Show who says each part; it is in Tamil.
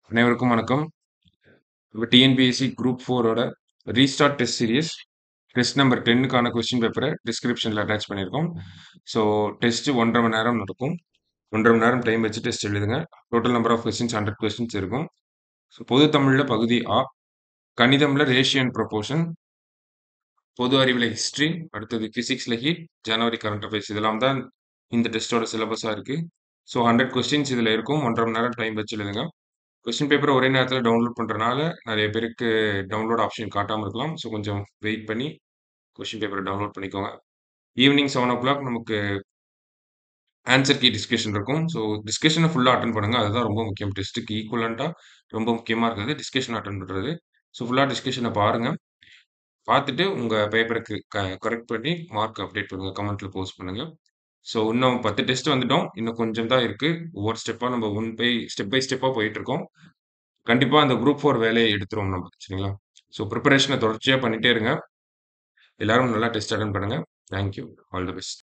Speaker 1: அனைவருக்கும் வணக்கம். இப்ப டிஎன்பிஎஸ்சி குரூப் 4ஓட restart test series test number 10க்கான கொஸ்டின் பேப்பர டிஸ்கிரிப்ஷன்ல அட்டாச் பண்ணியிருக்கோம். ஸோ டெஸ்ட் 1 1/2 மணி நேரம் நடக்கும். 1 1/2 மணி நேரம் டைம் வச்சு டெஸ்ட் எழுதுங்க. Total number of questions 100 questions இருக்கும். ஸோ பொது தமிழ்ல பகுதி ஆ, கணிதம்ல ரேஷியோ அண்ட் ப்ரொபோர்ஷன், பொது அறிவியல ஹிஸ்டரி, அடுத்தது பிசிக்ஸ்ல ஹீட், ஜனவரி கரண்ட் அஃபேர்ஸ் இதெல்லாம் தான் இந்த டெஸ்ட்டோட சிலபஸா இருக்கு. ஸோ 100 கொஸ்டின்ஸ் இதுல இருக்கும். 1 1/2 மணி நேரம் டைம் வச்சு எழுதுங்க. கொஸ்டின் பேப்பர ஒரே நேரத்துல டவுன்லோட் பண்றனால, நெறைய பேருக்கு டவுன்லோட் ஆப்ஷன் காட்டாம இருக்கலாம். ஸோ கொஞ்சம் வெயிட் பண்ணி கொஸ்டின் பேப்பர டவுன்லோட் பண்ணிக்கோங்க. ஈவினிங் 7:00 நமக்கு ஆன்சர் கீ டிஸ்கஷன் இருக்கும். ஸோ டிஸ்கஷன ஃபுல்லா அட்டெண்ட் பண்ணுங்க. அதுதான் ரொம்ப முக்கியம். டெஸ்ட்‌டுக்கு ஈக்குவலன்ட்டா ரொம்ப முக்கியமா இருக்கிறது டிஸ்கஷன் அட்டெண்ட் பண்றது. ஸோ ஃபுல்லா டிஸ்கஷன பாருங்க. பார்த்துட்டு உங்க பேப்பருக்கு க கரெக்ட் பண்ணி மார்க் அப்டேட் பண்ணுங்க. கமெண்ட்ல போஸ்ட் பண்ணுங்க. ஸோ இன்னும் 10 டெஸ்ட் வந்துட்டோம். இன்னும் கொஞ்சம் தான் இருக்கு. ஒவ்வொரு ஸ்டெப்பா நம்ம ஒன் பை ஸ்டெப் பை ஸ்டெப்பா போயிட்டுருக்கோம். கண்டிப்பா அந்த குரூப் 4 வேலைய எடுத்துருவோம் நம்ம. சரிங்களா? ஸோ பிரிப்பரேஷன தொடர்ச்சியா பண்ணிட்டே இருங்க. எல்லாரும் நல்லா டெஸ்ட் அட்டெண்ட் பண்ணுங்க. Thank you. All the best.